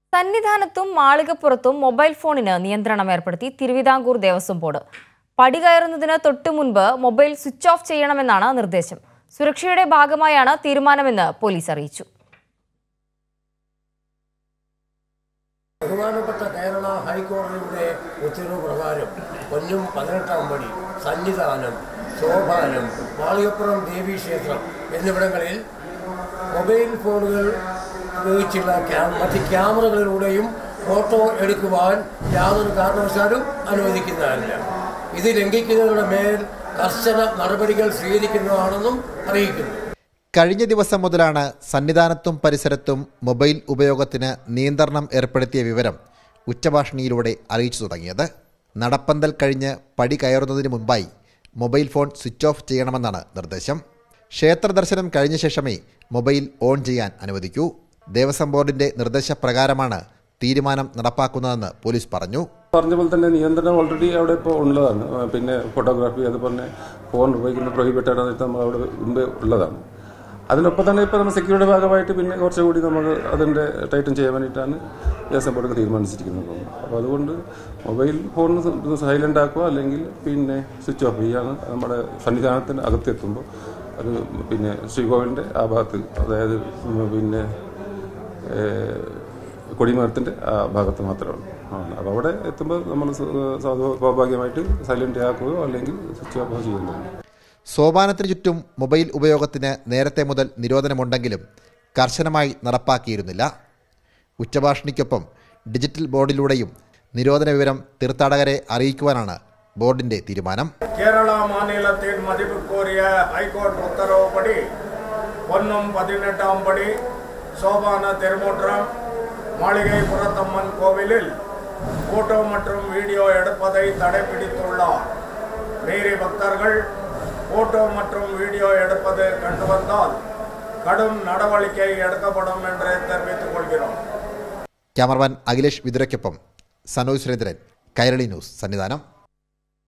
സന്നിധാനത്തും മാളികപ്പുറത്തും mobile ഫോണിന് നിയന്ത്രണം ഏർപ്പെടുത്തി തിരുവിതാംകൂർ ദേവസ്വം ബോർഡ് പടി കയറുന്നതിന് തൊട്ടു മുൻപ് മൊബൈൽ സ്വിച്ച് ഓഫ് ചെയ്യണമെന്നാണ് നിർദ്ദേശം സുരക്ഷയുടെ ഭാഗമായാണ് തീരുമാനമെന്ന് പോലീസ് അറിയിച്ചു ബഹുമാനപ്പെട്ട കേരള ഹൈക്കോടതിയുടെ ഉത്തരവ് പ്രകാരം പൊന്നും പതിനെട്ടാം പടി സന്നിധാനം സോപാനം മാളികപ്പുറം ദേവീക്ഷേത്രം എന്നിവിടങ്ങളിൽ മൊബൈൽ ഫോണുകൾ ഉപയോഗിച്ചുള്ള ക്യാ- മറ്റ് ക്യാമറകളിലൂടെയും ഫോട്ടോ എടുക്കുവാൻ യാതൊരു കാരണവശാലും അനുവദിക്കുന്നതല്ല ഇത് ലംഘിക്കുന്നവരുടെ മേൽ കർശന നടപടികൾ സ്വീകരിക്കുന്നതാണെന്നും അറിയിക്കുന്നു കഴിഞ്ഞ ദിവസം മുതലാണ് സന്നിധാനത്തും പരിസരത്തും മൊബൈൽ ഉപയോഗത്തിന് നിയന്ത്രണം ഏർപ്പെടുത്തിയ വിവരം ഉച്ചഭാഷിണിയിലൂടെ അറിയിച്ചു തുടങ്ങിയത് നടപ്പന്തൽ കഴിഞ്ഞ് പടി കയറുന്നതിന് മുൻപായി മൊബൈൽ ഫോൺ സ്വിച്ച് ഓഫ് ചെയ്യണമെന്നാണ് നിർദ്ദേശം ക്ഷേത്ര ദർശനം കഴിഞ്ഞ ശേഷമേ മൊബൈൽ ഓൺ ചെയ്യാൻ അനുവദിക്കൂ ദേവസ്വം ബോർഡിന്റെ നിർദ്ദേശപ്രകാരമാണ് തീരുമാനം നടപ്പാക്കുന്നതെന്ന് പോലീസ് പറഞ്ഞു പറഞ്ഞ പോലെ തന്നെ നിയന്ത്രണം ഓൾറെഡി അവിടെ ഇപ്പോൾ ഉള്ളതാണ് ആ, പിന്നെ ഫോട്ടോഗ്രാഫി അതുപോലെ തന്നെ ഫോൺ ഉപയോഗിക്കുന്ന പ്രൊഹിബിറ്റഡ് ആയിട്ട് നമ്മൾ അവിടെ മുമ്പേ ഉള്ളതാണ് അതിനൊപ്പം തന്നെ ഇപ്പോൾ നമ്മൾ സെക്യൂരിറ്റി ഭാഗമായിട്ട് പിന്നെ കുറച്ചുകൂടി നമുക്ക് അതിൻ്റെ ടൈറ്റൻ ചെയ്യാൻ വേണ്ടിയിട്ടാണ് ദേവസ്വം ബോർഡ് തീരുമാനിച്ചിരിക്കുന്നത് അപ്പോൾ അതുകൊണ്ട് മൊബൈൽ ഫോൺ സൈലൻ്റ് ആക്കുക അല്ലെങ്കിൽ പിന്നെ സ്വിച്ച് ഓഫ് ചെയ്യുകയാണ് നമ്മുടെ സന്നിധാനത്തിന് അകത്തെത്തുമ്പോൾ അത് പിന്നെ ശ്രീകോവിലിൻ്റെ ആ ഭാഗത്ത് അതായത് പിന്നെ ഏഹ്, കൊടിമരത്തിൻ്റെ ആ ഭാഗത്ത് മാത്രമേ ഉള്ളൂ ആണ് അപ്പോൾ അവിടെ എത്തുമ്പോൾ നമ്മൾ സ- സാധു- സ്വാഭാവികമായിട്ട് സൈലൻ്റ് ആക്കുകയോ അല്ലെങ്കിൽ സ്വിച്ച് ഓഫ് ചെയ്യുന്നതാണ് സോപാനത്തിന് ചുറ്റും മൊബൈൽ ഉപയോഗത്തിന് നേരത്തെ മുതൽ നിരോധനമുണ്ടെങ്കിലും കർശനമായി നടപ്പാക്കിയിരുന്നില്ല ഉച്ചഭാഷിണിക്കൊപ്പം ഡിജിറ്റൽ ബോർഡിലൂടെയും നിരോധന വിവരം തീർത്ഥാടകരെ അറിയിക്കുവാനാണ് ബോർഡിന്റെ തീരുമാനം கேரளா மாநிலத்தின் மதிப்பு கோரிய ஹைகோர்ட் உத்தரவுப்படி பொன்னும் பதினெட்டாம் படி சோபான திருமுற்றம் மாளிகை புறத்தம்மன் கோவிலில் போட்டோ மற்றும் வீடியோ எடுப்பதை தடைபிடித்துள்ளார் மீறி பக்தர்கள் போட்டோ மற்றும் வீடியோ எடுப்பது கண்டு வந்தால் கடும் நடவடிக்கை எடுக்கப்படும் என்று தெரிவித்துக் கொள்கிறோம் ക്യാമറമാൻ അഖിലേഷ് വിതുരയ്ക്കൊപ്പം സനോജ് സുരേന്ദ്രൻ കൈരളി ന്യൂസ് സന്നിധാനം